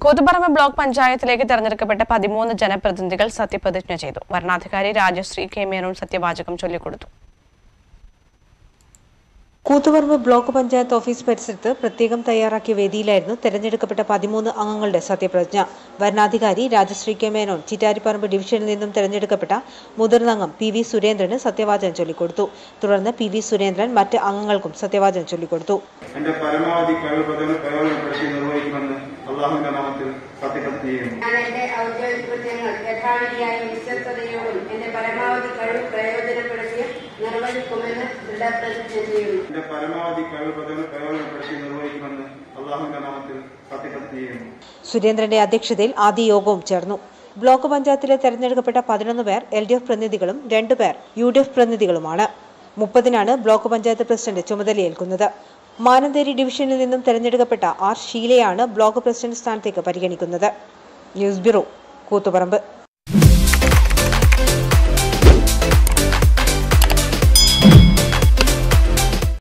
Koothuparamba block പഞ്ചായത്തിലേക്ക് തെരഞ്ഞെടുക്കപ്പെട്ട പതിമൂന്ന് ജനപ്രതിനിധികൾ സത്യപ്രതിജ്ഞ ചെയ്തു വരണാധികാരി രാജശ്രീ കെ മേനോൻ സത്യവാചകം ചൊല്ലിക്കൊടുത്തു കൂത്തുപറമ്പ് ബ്ലോക്ക് പഞ്ചായത്ത് ഓഫീസ് പരിസരത്ത് പ്രത്യേകം തയ്യാറാക്കിയ വേദിയിലായിരുന്നു തെരഞ്ഞെടുക്കപ്പെട്ട പതിമൂന്ന് അംഗങ്ങളുടെ സത്യപ്രതിജ്ഞ വരണാധികാരി രാജശ്രീ കെ മേനോൻ ചിറ്റാരിപ്പറമ്പ് ഡിവിഷനിൽ നിന്നും തെരഞ്ഞെടുക്കപ്പെട്ട മുതിർന്ന അംഗം പി വി സുരേന്ദ്രന് സത്യവാചകം ചൊല്ലിക്കൊടുത്തു തുടർന്ന് പി വി സുരേന്ദ്രൻ മറ്റ് അംഗങ്ങൾക്കും സത്യവാചകം ചൊല്ലിക്കൊടുത്തു എന്റെ പരമാവധി കഴിവ് പ്രചോദന പ്രയോജനപ്പെടുത്തി നിർവഹിക്കുമെന്ന് അള്ളാഹുവിന്റെ നാമത്തിൽ സത്യപ്രതിജ്ഞ ചെയ്യുന്നു ഞാൻ എന്റെ ഔദ്യോഗിക കൃത്യങ്ങൾ യഥാവിധിയായും വിശ്വസ്തയോടും എന്റെ പരമാവധി കഴിവ് പ്രയോജനപ്പെടുത്തി നിർവഹിക്കുമെന്ന് ദൃഢപ്രതിജ്ഞ ചെയ്യുന്നു എന്റെ പരമാവധി കഴിവ് പ്രചോദന പ്രയോജനപ്പെടുത്തി നിർവഹിക്കുമെന്ന് അള്ളാഹുവിന്റെ നാമത്തിൽ സത്യപ്രതിജ്ഞ ചെയ്യുന്നു സുരേന്ദ്രന്റെ അധ്യക്ഷതയിൽ ആദ്യ യോഗവും ചേർന്നു ബ്ലോക്ക് പഞ്ചായത്തിലെ തെരഞ്ഞെടുക്കപ്പെട്ട പതിനൊന്ന് പേർ എൽ ഡി എഫ് പ്രതിനിധികളും രണ്ടുപേർ യു ഡി എഫ് പ്രതിനിധികളുമാണ് മുപ്പതിനാണ് ബ്ലോക്ക് പഞ്ചായത്ത് പ്രസിഡന്റ് ചുമതലയേൽക്കുന്നത് മാനന്തേരി ഡിവിഷനിൽ നിന്നും തെരഞ്ഞെടുക്കപ്പെട്ട ആർ ഷീലയാണ് ബ്ലോക്ക് പ്രസിഡന്റ് സ്ഥാനത്തേക്ക് പരിഗണിക്കുന്നത് ന്യൂസ് ബ്യൂറോ കൂത്തുപറമ്പ്